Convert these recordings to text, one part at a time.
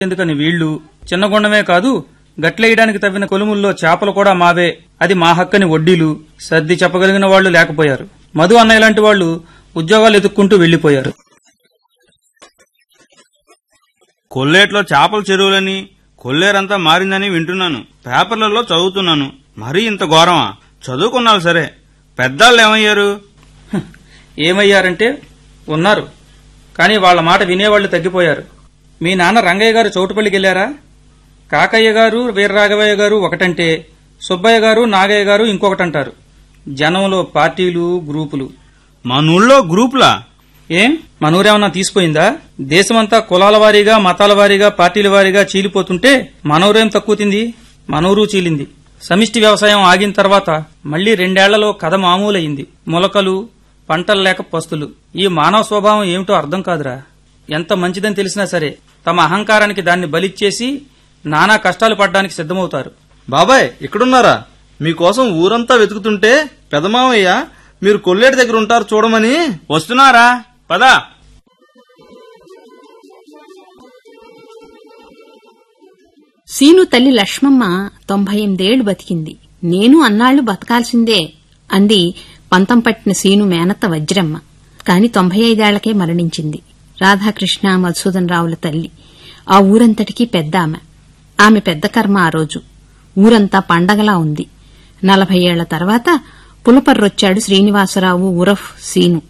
ఎందుకని వీళ్ళు చిన్నగొండమే కాదు గట్లేయడానికి తవ్విన కొలుముల్లో చేపలు కూడా మావే అది మా హక్కని వడ్డీలు సర్ది చెప్పగలిగిన వాళ్ళు లేకపోయారు మధు అన్నయ్య లాంటి వాళ్ళు ఉద్యోగాలు ఎదుక్కుంటూ వెళ్లిపోయారు కొల్లేట్లో చేపల చెరువులని కొల్లేరంతా మారిందని వింటున్నాను పేపర్లలో చదువుతున్నాను మరీ ఇంత ఘోరమా చదువుకున్నారు సరే పెద్దాళ్ళు ఏమయ్యారు హ్, ఏమయ్యారంటే ఉన్నారు కానీ వాళ్ళ మాట వినేవాళ్లు తగ్గిపోయారు మీ నాన్న రంగయ్య గారు చౌటుపల్లికి వెళ్లారా కాకయ్య గారు వీరరాఘవయ్య గారు ఒకటంటే సుబ్బయ్య గారు నాగయ్య గారు ఇంకొకటంటారు జనంలో పార్టీలు గ్రూపులు మన ఊళ్ళో గ్రూపులా ఏం మనూరేమన్నా తీసిపోయిందా దేశమంతా కులాల వారీగా మతాల వారీగా పార్టీల వారీగా చీలిపోతుంటే మనూరేం తక్కువ తింది మనూరు చీలింది సమిష్టి వ్యవసాయం ఆగిన తర్వాత మళ్లీ రెండేళ్లలో కథ మామూలయింది మొలకలు పంటలు లేక పస్తులు ఈ మానవ స్వభావం ఏమిటో అర్థం కాదురా ఎంత మంచిదని తెలిసినా సరే తమ అహంకారానికి దాన్ని బలిచ్చేసి నానా కష్టాలు పడ్డానికి సిద్ధమవుతారు బాబాయ్ ఇక్కడున్నారా మీకోసం ఊరంతా వెతుకుతుంటే పెదమామయ్య మీరు కొల్లేటి దగ్గర ఉంటారు చూడమని వస్తున్నారా పదా సీను తల్లి లక్ష్మమ్మ తొంభై ఎనిమిదేళ్లు బతికింది నేను అన్నాళ్లు బతకాల్సిందే అంది పంతం పట్టిన సీను మేనత్త వజ్రమ్మ కాని తొంభై ఐదేళ్లకే మరణించింది రాధాకృష్ణ మధుసూదన్ రావుల తల్లి ఆ ఊరంతటికీ పెద్ద ఆమె ఆమె పెద్ద కర్మ ఆ రోజు ఊరంతా పండగలా ఉంది నలభై ఏళ్ల తర్వాత పులపర్రొచ్చాడు శ్రీనివాసరావు ఉరఫ్ సీను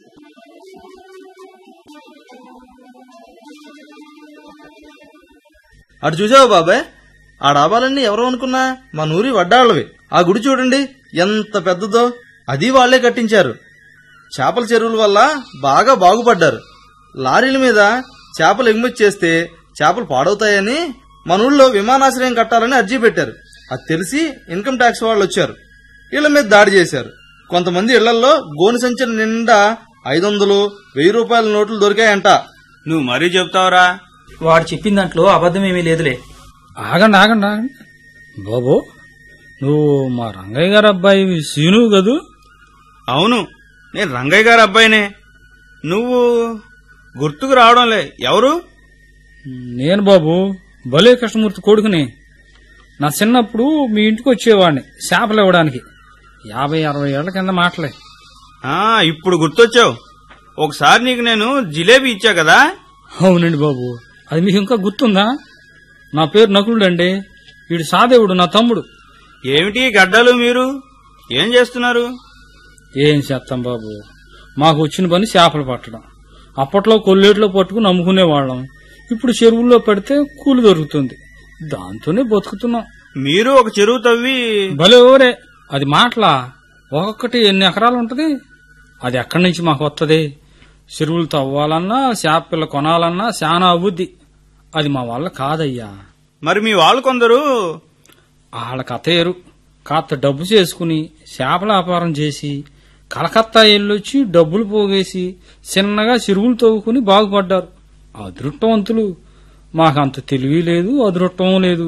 అటు చూసావా బాబాయ్ ఆ డాబాలన్నీ ఎవరో అనుకున్నా మా నూరి వడ్డాళ్ళవి ఆ గుడి చూడండి ఎంత పెద్దదో అది వాళ్లే కట్టించారు చేపల చెరువుల వల్ల బాగా బాగుపడ్డారు లారీల మీద చేపలు ఎగుమతి చేస్తే చేపలు పాడవుతాయని మన ఊళ్ళో విమానాశ్రయం కట్టాలని అర్జీ పెట్టారు అది తెలిసి ఇన్కమ్ ట్యాక్స్ వాళ్ళు వచ్చారు ఇళ్ల మీద దాడి చేశారు కొంతమంది ఇళ్లలో గోను సంచిన నిండా ఐదు వందలు వెయ్యి రూపాయల నోట్లు దొరికాయంట నువ్వు మరీ చెప్తావురా వాడు చెప్పిన దాంట్లో అబద్ధమేమీ లేదులే ఆగండి ఆగండి ఆగండి బాబు నువ్వు మా రంగయ్య గారు అబ్బాయి సీను కదూ అవును నేను రంగయ్య గారి అబ్బాయినే నువ్వు గుర్తుకు రావడంలే ఎవరు నేను బాబు భలే కృష్ణమూర్తి కొడుకుని నా చిన్నప్పుడు మీ ఇంటికి వచ్చేవాడిని చేపలు ఇవ్వడానికి యాభై అరవై ఏళ్ల కింద మాటలే ఆ ఇప్పుడు గుర్తొచ్చావు ఒకసారి నీకు నేను జిలేబీ ఇచ్చా కదా అవునండి బాబు అది మీకు ఇంకా గుర్తుందా నా పేరు నకులుడండి వీడు సాదేవుడు నా తమ్ముడు ఏమిటి గడ్డలు మీరు ఏం చేస్తున్నారు ఏం చేస్తాం బాబు మాకు వచ్చిన పని చేపలు పట్టడం అప్పట్లో కొల్లేట్లో పట్టుకుని అమ్ముకునేవాళ్ళం ఇప్పుడు చెరువుల్లో పెడితే కూలి దొరుకుతుంది దాంతోనే బతుకుతున్నాం మీరు ఒక చెరువు తవ్వి భలే ఓరే అది మాటలా ఒక్కొక్కటి ఎన్ని ఎకరాలు ఉంటది అది ఎక్కడి నుంచి మాకు వస్తుంది చెరువులు తవ్వాలన్నా చేప పిల్ల కొనాలన్నా శానా అబుద్ది అది మా వల్ల కాదయ్యా మరి మీ వాళ్ళు కొందరు వాళ్ళ కథేరు కాస్త డబ్బు చేసుకుని చేపల వ్యాపారం చేసి కలకత్తా వెళ్ళొచ్చి డబ్బులు పోగేసి చిన్నగా చెరువులు తవ్వుకుని బాగుపడ్డారు అదృష్టవంతులు మాకంత తెలివి లేదు అదృష్టం లేదు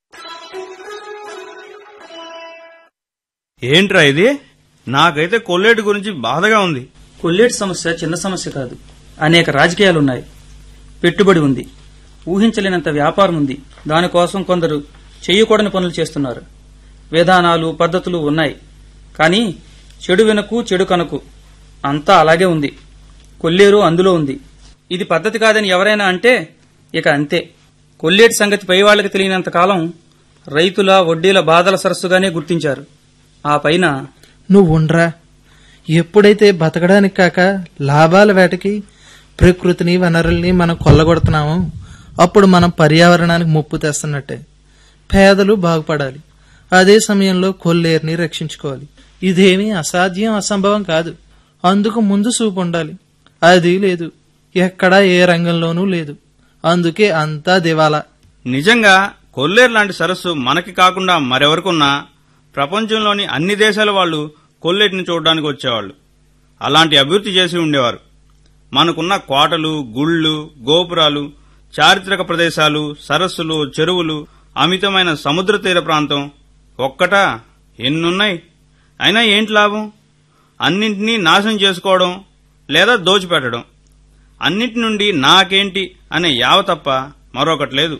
ఏంట్రా ఇది నాకైతే కొల్లేటి గురించి బాధగా ఉంది కొల్లేటి సమస్య చిన్న సమస్య కాదు అనేక రాజకీయాలున్నాయి పెట్టుబడి ఉంది ఊహించలేనంత వ్యాపారం ఉంది దానికోసం కొందరు చేయకూడని పనులు చేస్తున్నారు విధానాలు పద్ధతులు ఉన్నాయి కానీ చెడు వెనకు చెడు కనుకు అంతా అలాగే ఉంది కొల్లేరు అందులో ఉంది ఇది పద్ధతి కాదని ఎవరైనా అంటే ఇక అంతే కొల్లేటి సంగతి పై వాళ్ళకి తెలియనంత కాలం రైతుల వడ్డీల బాధల సరస్సుగానే గుర్తించారు ఆ పైన నువ్వు ఉండరా ఎప్పుడైతే బతకడానికి కాక లాభాల వేటకి ప్రకృతిని వనరుల్ని మనం కొల్లగొడుతున్నామో అప్పుడు మనం పర్యావరణానికి ముప్పు తెస్తున్నట్టే పేదలు బాగుపడాలి అదే సమయంలో కొల్లేరుని రక్షించుకోవాలి ఇదేమీ అసాధ్యం అసంభవం కాదు అందుకు ముందు చూపు ఉండాలి అది లేదు ఎక్కడా ఏ రంగంలోనూ లేదు అందుకే అంతా దివాలా నిజంగా కొల్లేరు లాంటి సరస్సు మనకి కాకుండా మరెవరికున్నా ప్రపంచంలోని అన్ని దేశాల వాళ్ళు కొల్లేటిని చూడడానికి వచ్చేవాళ్ళు అలాంటి అభివృద్ధి చేసి ఉండేవారు మనకున్న కోటలు గుళ్ళు గోపురాలు చారిత్రక ప్రదేశాలు సరస్సులు చెరువులు అమితమైన సముద్ర తీర ప్రాంతం ఒక్కటా ఎన్నున్నాయి అయినా ఏంటి లాభం అన్నింటినీ నాశనం చేసుకోవడం లేదా దోచిపెట్టడం అన్నిటి నుండి నాకేంటి అనే యావ తప్ప మరొకటి లేదు